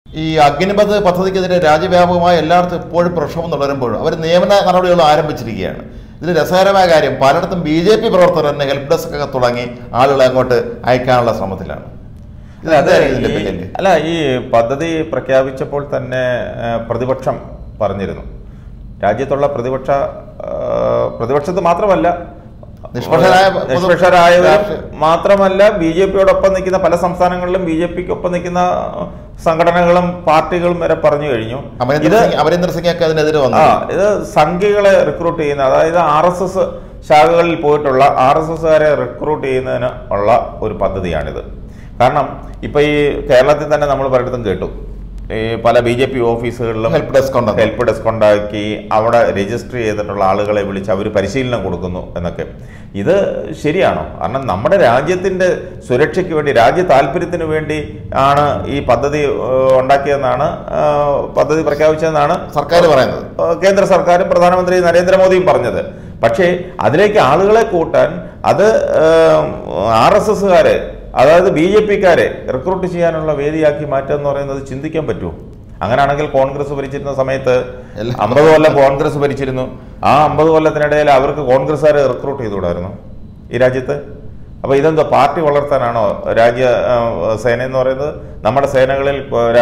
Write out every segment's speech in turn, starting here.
ഈ അഗ്നിപഥ് പദ്ധതിക്കെതിരെ രാജ്യവ്യാപകമായി എല്ലായിടത്തും ഇപ്പോഴും പ്രക്ഷോഭം തുടരുമ്പോഴും അവർ നിയമന നടപടികൾ ആരംഭിച്ചിരിക്കുകയാണ് ഇതിൽ രസകരമായ കാര്യം പലയിടത്തും ബി ജെ പി പ്രവർത്തകർ തന്നെ ഹെൽപ്പ് ഡെസ്ക് ഒക്കെ തുടങ്ങി ആളുകളെ അങ്ങോട്ട് അയക്കാനുള്ള ശ്രമത്തിലാണ് ഇത് അതെ എന്തായിരിക്കും ഇതിന്റെ ഈ- പിന്നിൽ അല്ല ഈ പദ്ധതി പ്രഖ്യാപിച്ചപ്പോൾ തന്നെ ആ, പ്രതിപക്ഷം പറഞ്ഞിരുന്നു രാജ്യത്തുള്ള പ്രതിപക്ഷ ആ, പ്രതിപക്ഷത്ത് മാത്രമല്ല നിഷ്പക്ഷരായ പൊതു- നിഷ്പക്ഷരായവർ രാഷ്ട്രീയ- മാത്രമല്ല ബി ജെ പിയോടൊപ്പം നിൽക്കുന്ന പല സംസ്ഥാനങ്ങളിലും ബി ജെ പിക്ക് ഒപ്പം നിൽക്കുന്ന സംഘടനകളും പാർട്ടികളും വരെ പറഞ്ഞു കഴിഞ്ഞു അമരീന്ദർ ഇത് സിംഗ് അമരീന്ദർ സിംഗ് ഒക്കെ അതിനെതിരെ ആ വന്നു ഇത് സംഘികളെ റിക്രൂട്ട് ചെയ്യുന്ന അതായത് ആർ എസ് എസ് ശാഖകളിൽ പോയിട്ടുള്ള ആർ എസ് എസ്സുകാരെ റിക്രൂട്ട് ചെയ്യുന്നതിന് ഉള്ള ഒരു പദ്ധതിയാണിത് കാരണം ഇപ്പൊ ഈ കേരളത്തിൽ തന്നെ നമ്മൾ പലയിടത്തും കേട്ടു ഈ പല ബി ജെ പി ഓഫീസുകളിലും ഹെൽപ്പ് ഡെസ്ക് ഉണ്ടെന്ന്. ഹെൽപ്പ് ഡെസ്ക് ഉണ്ടാക്കി അവിടെ രജിസ്റ്റർ ചെയ്തിട്ടുള്ള ആളുകളെ വിളിച്ച് അവർ പരിശീലനം കൊടുക്കുന്നു എന്നൊക്കെ ഇത് ശരിയാണോ കാരണം നമ്മുടെ രാജ്യത്തിന്റെ സുരക്ഷയ്ക്ക് വേണ്ടി രാജ്യ താല്പര്യത്തിന് വേണ്ടി ആണ് ഈ പദ്ധതി ഏഹ്, ഉണ്ടാക്കിയതെന്നാണ് ഏഹ്, പദ്ധതി പ്രഖ്യാപിച്ചതെന്നാണ് സർക്കാർ പറയുന്നത് ഏഹ്, കേന്ദ്ര സർക്കാരും പ്രധാനമന്ത്രി നരേന്ദ്രമോദിയും പറഞ്ഞത് പക്ഷേ അതിലേക്ക് ആളുകളെ കൂട്ടാൻ അത് ആർ എസ് എസ്സുകാരെ അതായത് ബി ജെ പിക്കാരെ റിക്രൂട്ട് ചെയ്യാനുള്ള വേദിയാക്കി മാറ്റുക എന്ന് പറയുന്നത് ചിന്തിക്കാൻ പറ്റുമോ അങ്ങനെയാണെങ്കിൽ കോൺഗ്രസ് ഭരിച്ചിരുന്ന സമയത്ത് എല്ലാം- അമ്പത് കൊല്ലം കോൺഗ്രസ് ഭരിച്ചിരുന്നു ആ അമ്പത് കൊല്ലത്തിനിടയിൽ അവർക്ക് കോൺഗ്രസ്സുകാരെ റിക്രൂട്ട് ചെയ്തുകൂടായിരുന്നു ഈ രാജ്യത്ത് അപ്പൊ ഇതെന്തോ പാർട്ടി വളർത്താനാണോ രാജ്യ ആ, സേന എന്ന് പറയുന്നത് നമ്മുടെ സേനകളിൽ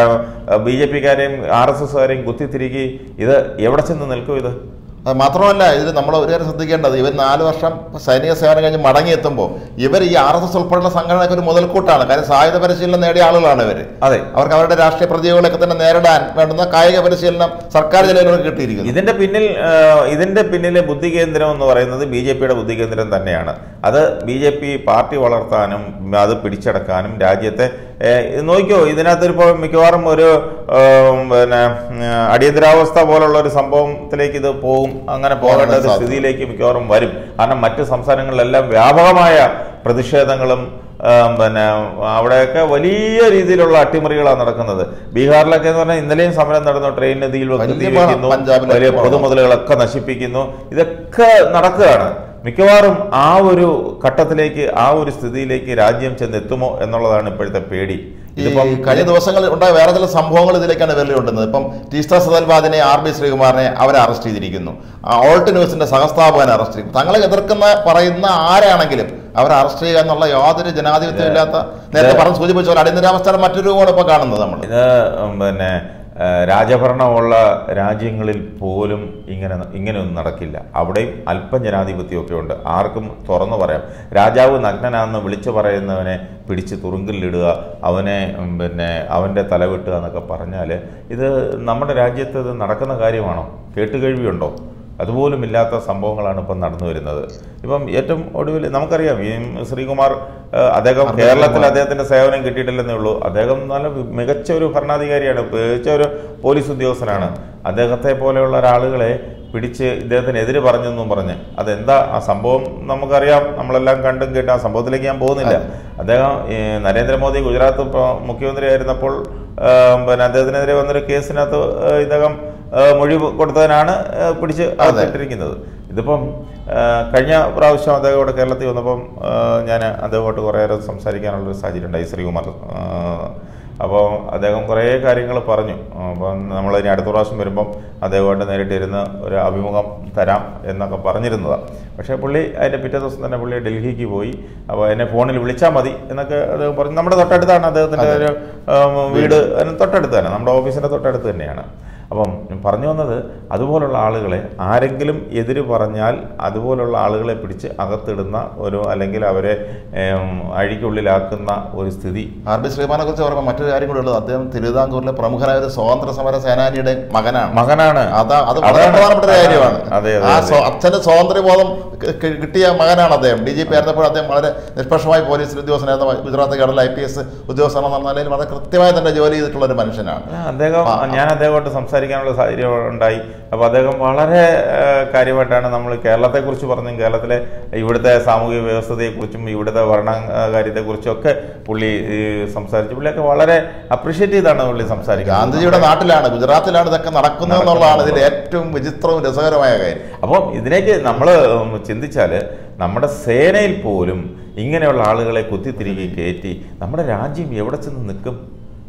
ബി ജെ പിക്കാരെയും ആർ എസ് എസ്സുകാരെയും കുത്തിത്തിരിക്കി ഇത് എവിടെ ചെന്ന് നിൽക്കും ഇത് അത് മാത്രമല്ല ഇതിൽ നമ്മൾ ഒരു കാര്യം ശ്രദ്ധിക്കേണ്ടത് ഇവർ നാല് വർഷം സൈനിക സേവനം കഴിഞ്ഞ് മടങ്ങിയെത്തുമ്പോൾ ഇവർ ഈ ആർ എസ് എസ് ഉൾപ്പെടെയുള്ള സംഘടനയ്ക്ക് ഒരു മുതൽക്കൂട്ടാണ് കാര്യം സായുധ പരിശീലനം നേടിയ ആളുകളാണ് ഇവർ അതെ അവർക്ക് അവരുടെ രാഷ്ട്രീയ പ്രതികളെയൊക്കെ തന്നെ നേരിടാൻ വേണ്ടുന്ന കായിക പരിശീലനം സർക്കാർ ജലയിലൂടെ കിട്ടിയിരിക്കുന്നു ഇതിന്റെ പിന്നിൽ ആ, ഇതിന്റെ പിന്നിലെ ബുദ്ധി കേന്ദ്രം എന്ന് പറയുന്നത് ബി ജെ പിയുടെ ബുദ്ധി കേന്ദ്രം തന്നെയാണ് അത് ബി ജെ പി പാർട്ടി വളർത്താനും അത് പിടിച്ചടക്കാനും രാജ്യത്തെ ഏ, ഇത് നോക്കിയോ ഇതിനകത്ത് ഇപ്പോൾ മിക്കവാറും ഒരു ആ, പിന്നെ ഉം, അടിയന്തരാവസ്ഥ പോലുള്ള ഒരു സംഭവത്തിലേക്ക് ഇത് പോകും അങ്ങനെ പോകേണ്ട ഒരു സാധ്യത. സ്ഥിതിയിലേക്ക് മിക്കവാറും വരും കാരണം മറ്റ് സംസ്ഥാനങ്ങളിലെല്ലാം വ്യാപകമായ പ്രതിഷേധങ്ങളും ആ, പിന്നെ അവിടെയൊക്കെ വലിയ രീതിയിലുള്ള അട്ടിമറികളാണ് നടക്കുന്നത് ബീഹാറിലൊക്കെ എന്ന് പറഞ്ഞാൽ ഇന്നലെയും സമരം നടന്നു ട്രെയിനിന് തീയിൽ വെക്ക് വലിയ തീ വെക്കുന്നു, പഞ്ചാബിലൊക്കെ വലിയ പോകണം. പൊതുമുതലുകളൊക്കെ നശിപ്പിക്കുന്നു ഇതൊക്കെ നടക്കുകയാണ് മിക്കവാറും ആ ഒരു ഘട്ടത്തിലേക്ക് ആ ഒരു സ്ഥിതിയിലേക്ക് രാജ്യം ചെന്നെത്തുമോ എന്നുള്ളതാണ് ഇപ്പോഴത്തെ പേടി ഈ ഇതിപ്പം കഴിഞ്ഞ ദിവസങ്ങളിൽ ഉണ്ടായ വേറെ ചില സംഭവങ്ങൾ ഇതിലേക്കാണ് വെല്ലുകൊണ്ടുന്നത് ഇപ്പം ടീസ്റ്റർ സദൽവാദിനെ ആർ ബി ശ്രീകുമാറിനെ അവരെ അറസ്റ്റ് ചെയ്തിരിക്കുന്നു ആ, ഓൾട്ട് ന്യൂസിന്റെ സഹസ്ഥാപകനെ അറസ്റ്റ് ചെയ്തു തങ്ങളെ എതിർക്കുന്ന പറയുന്ന ആരാണെങ്കിലും അവരെ അറസ്റ്റ് ചെയ്യുക എന്നുള്ള യാതൊരു ജനാധിപത്യം ഇല്ലാത്ത നേരത്തെ പറഞ്ഞ് സൂചിപ്പിച്ച പോലെ അടിയന്തരാവസ്ഥയുടെ മറ്റൊരു രൂപമാണ് ഇപ്പോൾ കാണുന്നത് നമ്മൾ ഇത് ഉം, പിന്നെ ആ, രാജഭരണമുള്ള രാജ്യങ്ങളിൽ പോലും ഇങ്ങനെ ഇങ്ങനെയൊന്നും നടക്കില്ല അവിടെയും അല്പം ജനാധിപത്യമൊക്കെ ഉണ്ട് ആർക്കും തുറന്നു പറയാം രാജാവ് നഗ്നനാണെന്ന് വിളിച്ചു പറയുന്നവനെ പിടിച്ച് തുറുങ്കിലിടുക അവനെ ഉം, പിന്നെ അവൻ്റെ തല വെട്ടുക എന്നൊക്കെ പറഞ്ഞാൽ ഇത് നമ്മുടെ രാജ്യത്ത് ഇത് നടക്കുന്ന കാര്യമാണോ കേട്ടുകേഴ്വിയുണ്ടോ അതുപോലും ഇല്ലാത്ത സംഭവങ്ങളാണ് ഇപ്പം നടന്നു വരുന്നത് ഇപ്പം ഏറ്റവും ഒടുവിൽ നമുക്കറിയാം ഈ ശ്രീകുമാർ ആ, അദ്ദേഹം അർദ്ധ കേരളത്തിൽ ശ്രീകുമാർ. അദ്ദേഹത്തിന്റെ സേവനം കിട്ടിയിട്ടില്ലെന്നേ ഉള്ളൂ അദ്ദേഹം നല്ല മികച്ച ഒരു ഭരണാധികാരിയാണ് മികച്ച ഒരു പോലീസ് ഉദ്യോഗസ്ഥനാണ് അദ്ദേഹത്തെ പോലെയുള്ള ഒരാളുകളെ പിടിച്ച് ഇദ്ദേഹത്തിനെതിരെ പറഞ്ഞെന്നും പറഞ്ഞ് അതെന്താ ആ സംഭവം നമുക്കറിയാം നമ്മളെല്ലാം കണ്ടും കേട്ടും ആ സംഭവത്തിലേക്ക് ഞാൻ പോകുന്നില്ല അദ്ദേഹം ഈ നരേന്ദ്രമോദി ഗുജറാത്ത് പ്ര- മുഖ്യമന്ത്രി ആയിരുന്നപ്പോൾ ആ, പിന്നെ അദ്ദേഹത്തിനെതിരെ വന്നൊരു കേസിനകത്ത് ആ, ഇദ്ദേഹം ആ, മൊഴി കൊടുത്തതിനാണ് ആ, പിടിച്ച് അകത്തിട്ടിരിക്കുന്നത് ഇതിപ്പം ആ, കഴിഞ്ഞ പ്രാവശ്യം അദ്ദേഹം ഇവിടെ കേരളത്തിൽ വന്നപ്പം ഞാൻ അദ്ദേഹമായിട്ട് കുറേ നേരം സംസാരിക്കാനുള്ളൊരു സാഹചര്യം ഉണ്ടായി ശ്രീകുമാർ ആ, അപ്പോൾ അദ്ദേഹം കുറേ കാര്യങ്ങൾ പറഞ്ഞു അപ്പം നമ്മൾ ഇനി അടുത്ത പ്രാവശ്യം വരുമ്പം അദ്ദേഹമായിട്ട് നേരിട്ടിരുന്ന് ഒരു അഭിമുഖം തരാം എന്നൊക്കെ പറഞ്ഞിരുന്നതാണ് പക്ഷേ പുള്ളി അതിൻ്റെ പിറ്റേ ദിവസം തന്നെ പുള്ളി ഡൽഹിക്ക് പോയി അപ്പോൾ എന്നെ ഫോണിൽ വിളിച്ചാൽ മതി എന്നൊക്കെ അദ്ദേഹം പറഞ്ഞു നമ്മുടെ തൊട്ടടുത്താണ് അദ്ദേഹത്തിൻ്റെ ഒരു ആം, വീട് അതിന് തൊട്ടടുത്ത് തന്നെ നമ്മുടെ ഓഫീസിൻ്റെ തൊട്ടടുത്ത് തന്നെയാണ് അപ്പം ഞാൻ പറഞ്ഞു വന്നത് അതുപോലുള്ള ആളുകളെ ആരെങ്കിലും എതിര് പറഞ്ഞാൽ അതുപോലുള്ള ആളുകളെ പിടിച്ച് അകത്തിടുന്ന ഒരു അല്ലെങ്കിൽ അവരെ ഏം, അഴിക്കുള്ളിലാക്കുന്ന ഒരു സ്ഥിതി ആർ ബി ശ്രീകുമാറിനെ കുറിച്ച് പറയുമ്പോൾ മറ്റൊരു കാര്യം കൂടി ഉള്ളത് അദ്ദേഹം തിരുവിതാംകൂറിലെ പ്രമുഖനായ ഒരു സ്വാതന്ത്ര്യ സമര സേനാനിയുടെ മകനാണ് മകനാണ് അതാ അത് വളരെ അതാണ്. പ്രധാനപ്പെട്ട ഒരു കാര്യമാണ് അതെ, അതെ, ആ അതെ. സ്വ- അച്ഛന്റെ സ്വാതന്ത്ര്യബോധം കി- കി- കിട്ടിയ മകനാണ് അദ്ദേഹം ഡി ജി പി ആയിരുന്നപ്പോൾ അദ്ദേഹം വളരെ നിഷ്പക്ഷമായി പോലീസ് ഉദ്യോഗസ്ഥനായിരുന്ന Gujarat Kerala I P S ഉദ്യോഗസ്ഥനെന്ന നിലയിൽ വളരെ കൃത്യമായി തന്നെ ജോലി ചെയ്തിട്ടുള്ള ഒരു മനുഷ്യനാണ് ആ, അദ്ദേഹം ഞാൻ അദ്ദേഹമായിട്ട് സംസാരിക്കാനുള്ള സാഹചര്യം ഉണ്ടായി അപ്പോൾ അദ്ദേഹം വളരെ ആ, കാര്യമായിട്ടാണ് നമ്മൾ കേരളത്തെക്കുറിച്ച് പറഞ്ഞും കേരളത്തിലെ ഇവിടുത്തെ സാമൂഹിക വ്യവസ്ഥതയെക്കുറിച്ചും ഇവിടുത്തെ ഭരണ ആ, കാര്യത്തെക്കുറിച്ചും ഒക്കെ പുള്ളി ഈ, സംസാരിച്ചു പുള്ളിയൊക്കെ വളരെ അപ്രീഷിയേറ്റ് ചെയ്താണ് പുള്ളി സംസാരിക്കുന്നത് ഗാന്ധിജിയുടെ നാട്ടിലാണ് ഗുജറാത്തിലാണ് ഇതൊക്കെ നടക്കുന്നത് എന്നുള്ളതാണ് ഇതിൽ ഏറ്റവും വിചിത്രവും രസകരമായ കാര്യം അപ്പം ഇതിലേക്ക് നമ്മൾ ചിന്തിച്ചാൽ നമ്മുടെ സേനയിൽ പോലും ഇങ്ങനെയുള്ള ആളുകളെ കുത്തിത്തിരികെ കയറ്റി നമ്മുടെ രാജ്യം എവിടെ ചെന്ന് നിൽക്കും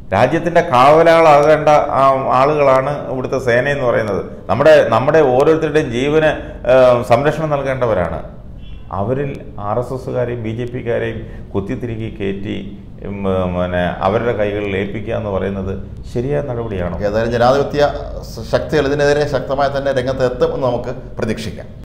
രാജ്യത്തിൻ്റെ കാവലാളാകേണ്ട ആ ആളുകളാണ് ഇവിടുത്തെ സേന എന്ന് പറയുന്നത് നമ്മുടെ നമ്മുടെ ഓരോരുത്തരുടെയും ജീവന് ആ, സംരക്ഷണം നൽകേണ്ടവരാണ് അവരിൽ ആർ എസ് എസ്സുകാരെയും ബി ജെ പിക്കാരെയും കുത്തിത്തിരുകി കയറ്റി ഉം, പിന്നെ അവരുടെ കൈകളിൽ ഏൽപ്പിക്കുക എന്ന് പറയുന്നത് ശരിയായ നടപടിയാണോ ഏതായാലും ജനാധിപത്യ ശക്തികൾ ഇതിനെതിരെ ശക്തമായി തന്നെ രംഗത്ത് എത്തും എന്ന് നമുക്ക് പ്രതീക്ഷിക്കാം